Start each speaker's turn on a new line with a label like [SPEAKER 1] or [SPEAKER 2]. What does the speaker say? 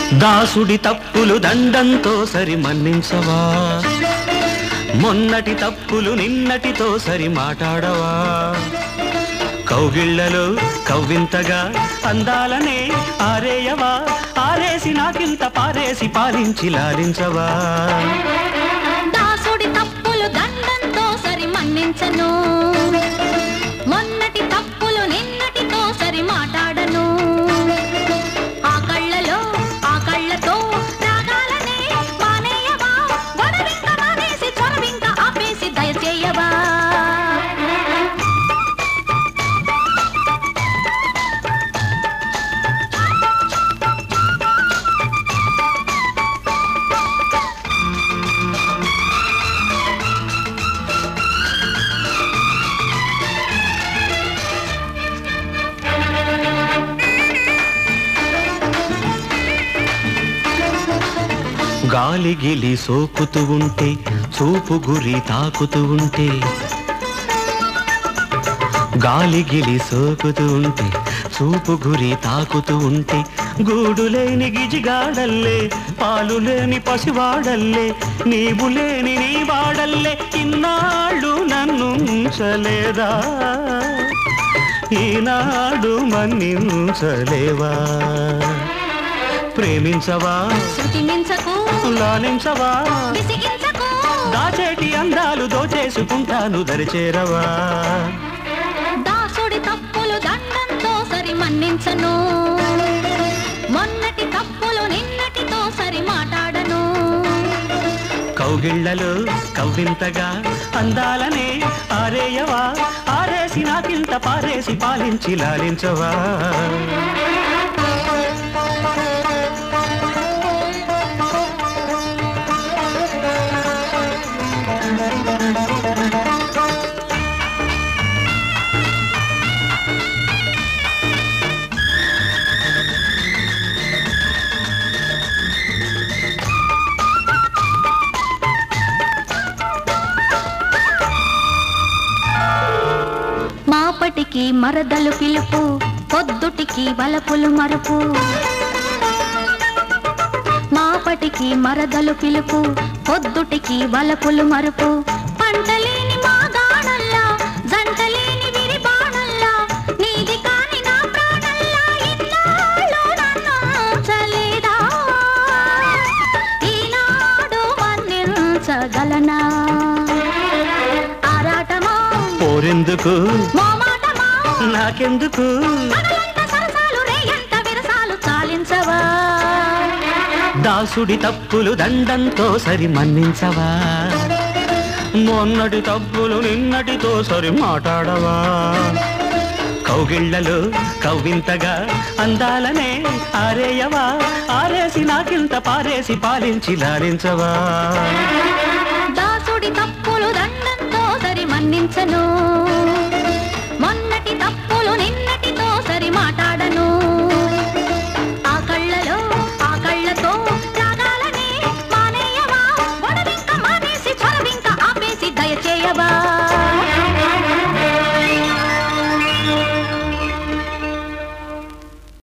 [SPEAKER 1] దాసుడి తప్పులు దండంతో సరి మన్నించవా మొన్నటి తప్పులు నిన్నటితో సరి మాట్లాడవా కౌగిళ్లలో కవ్వింతగా అందాలనే ఆరేయవా ఆరేసి నాకింత పారేసి పాలించి లాలించవా
[SPEAKER 2] దాసుడి తప్పులు దండంతో సరి మన్నించను మొన్నటి తప్పులు నిన్నటితో సరి మాట్లాడను ఆ కళ్ళలో ఆ కళ్ళతో రాగాలనే మానేయవా గొడవింక మానేసి చొరవింక ఆపేసి దయచేయవా
[SPEAKER 1] గాలి గిలి సోకుతూ ఉంటే చూపు గురి తాకుతూ ఉంటే గాలి గిలి సోకుతూ ఉంటే చూపు గురి తాకుతూ ఉంటే గూడు లేని గిజిగాడల్లే పాలు లేని పసివాడల్లే నీవు లేని నీ వాడల్లే ఇన్నాళ్ళు నన్ను ఉంచలేదా ఈనాడు మన్నించలేవా ప్రేమించవా
[SPEAKER 2] శృతి మించకు
[SPEAKER 1] లాలించవా
[SPEAKER 2] విసిగించకు
[SPEAKER 1] దాచేటి అందాలు దోచేసుకుంటాను దరిచేరవా
[SPEAKER 2] దాసుడి తప్పులు దండంతో సరి మన్నించను మొన్నటి తప్పులు నిన్నటితో సరి మాట్లాడను
[SPEAKER 1] కౌగిళ్లలో కవ్వింతగా అందాలనే ఆరేయవా ఆరేసి నాకింత పారేసి పాలించి లాలించవా
[SPEAKER 2] మాపటికి మరదలు పిలుపు పొద్దుటికి వలపులు మరుపు మాపటికి మరదలు పిలుపు పొద్దుటికి వలపులు మరుపు పంటలేని మా గాడల్లా జంటలేని విరి బాణల్లా నీది కాని నా ప్రాణల్లా ఇన్నాళ్ళు నన్ను ఉంచలేదా ఈనాడు మన్నించగలనా ఆరాటమా
[SPEAKER 1] పోరెందుకు
[SPEAKER 2] మోమాటమా
[SPEAKER 1] నాకెందుకు
[SPEAKER 2] పగలంత సరసాలు రేయంత విరసాలు చాలించవా
[SPEAKER 1] దాసుడి తప్పులు దండంతో సరి మన్నించవా మొన్నటి తప్పులు నిన్నటితో సరి మాట్లాడవా కౌగిళ్లలో కవ్వింతగా అందాలనే ఆరేయవా ఆరేసి నాకింత పారేసి పాలించి లాలించవా
[SPEAKER 2] దాసుడి తప్పులు దండంతో సరి మన్నించను